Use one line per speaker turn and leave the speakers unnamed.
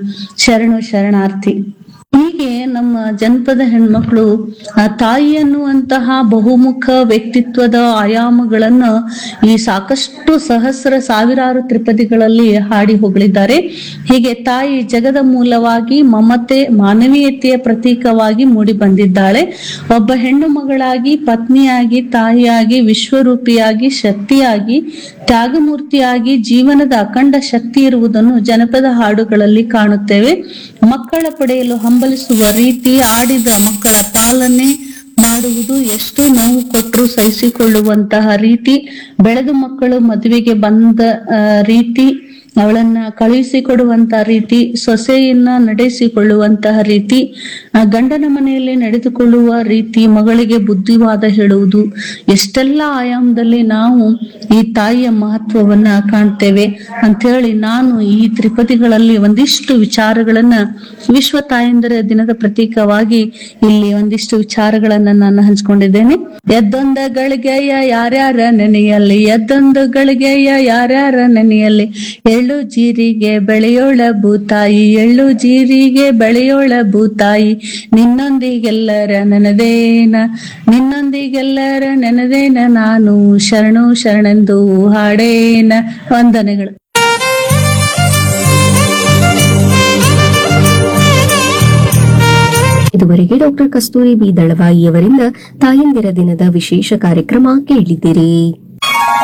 ಶರಣು ಶರಣಾರ್ಥಿ ಹೀಗೆ ನಮ್ಮ ಜನಪದ ಹೆಣ್ಮಕ್ಳು ಆ ತಾಯಿ ಅನ್ನುವಂತಹ ಬಹುಮುಖ ವ್ಯಕ್ತಿತ್ವದ ಆಯಾಮಗಳನ್ನ ಈ ಸಾಕಷ್ಟು ಸಹಸ್ರ ಸಾವಿರಾರು ತ್ರಿಪದಿಗಳಲ್ಲಿ ಹಾಡಿ ಹೊಗಳಿದ್ದಾರೆ ಹೀಗೆ ತಾಯಿ ಜಗದ ಮೂಲವಾಗಿ ಮಮತೆ ಮಾನವೀಯತೆಯ ಪ್ರತೀಕವಾಗಿ ಮೂಡಿ ಬಂದಿದ್ದಾಳೆ ಒಬ್ಬ ಹೆಣ್ಣು ಮಗಳಾಗಿ ಪತ್ನಿಯಾಗಿ ತಾಯಿಯಾಗಿ ವಿಶ್ವರೂಪಿಯಾಗಿ ಶಕ್ತಿಯಾಗಿ ತ್ಯಾಗಮೂರ್ತಿಯಾಗಿ ಜೀವನದ ಅಖಂಡ ಶಕ್ತಿ ಇರುವುದನ್ನು ಜನಪದ ಹಾಡುಗಳಲ್ಲಿ ಕಾಣುತ್ತೇವೆ ಮಕ್ಕಳ ಪಡೆಯಲು ಹಂಬಲಿಸುವ ರೀತಿ ಆಡಿದ ಮಕ್ಕಳ ಪಾಲನೆ ಮಾಡುವುದು ಎಷ್ಟು ನೋವು ಕೊಟ್ಟರು ಸಹಿಸಿಕೊಳ್ಳುವಂತಹ ರೀತಿ ಬೆಳೆದು ಮಕ್ಕಳು ಮದುವೆಗೆ ಬಂದ ಆ, ರೀತಿ ಅವಳನ್ನ ಕಳುಹಿಸಿಕೊಡುವಂತಹ ರೀತಿ ಸೊಸೆಯನ್ನ ನಡೆಸಿಕೊಳ್ಳುವಂತಹ ರೀತಿ ಆ, ಗಂಡನ ಮನೆಯಲ್ಲಿ ನಡೆದುಕೊಳ್ಳುವ ರೀತಿ ಮಗಳಿಗೆ ಬುದ್ಧಿವಾದ ಹೇಳುವುದು ಎಷ್ಟೆಲ್ಲ ಆಯಾಮದಲ್ಲಿ ನಾವು ಈ ತಾಯಿಯ ಮಹತ್ವವನ್ನ ಕಾಣ್ತೇವೆ ಅಂತ ಹೇಳಿ ನಾನು ಈ ತ್ರಿಪದಿಗಳಲ್ಲಿ ಒಂದಿಷ್ಟು ವಿಚಾರಗಳನ್ನ ವಿಶ್ವ ತಾಯಂದಿರ ದಿನದ ಪ್ರತೀಕವಾಗಿ ಇಲ್ಲಿ ಒಂದಿಷ್ಟು ವಿಚಾರಗಳನ್ನ ನಾನು ಹಂಚ್ಕೊಂಡಿದ್ದೇನೆ ಎದ್ದೊಂದ ಗಳಿಗೆಯ ಯಾರ್ಯಾರ ನೆನೆಯಲ್ಲಿ ಎದ್ದೊಂದು ಗಳಿಗೆಯ ಯಾರ್ಯಾರ ನೆನೆಯಲ್ಲಿ ಎಳ್ಳು ಜೀರಿಗೆ ಬೆಳೆಯೋಳ ಭೂತಾಯಿ ಎಳ್ಳು ಜೀರಿಗೆ ಬೆಳೆಯೋಳ ಭೂತಾಯಿ ನಿನ್ನೊಂದಿಗೆಲ್ಲರ ನೆನದೇನ ನಿನ್ನೊಂದಿಗೆಲ್ಲರ ನೆನದೇನ ನಾನು ಶರಣು ಶರಣೆಂದು ಹಾಡೇನ ವಂದನೆಗಳು
ಇದುವರೆಗೆ ಡಾಕ್ಟರ್ ಕಸ್ತೂರಿ ಬಿ ದಳವಾಯಿ ಅವರಿಂದ ತಾಯಂದಿರ ದಿನದ ವಿಶೇಷ ಕಾರ್ಯಕ್ರಮ ಕೇಳಿದಿರಿ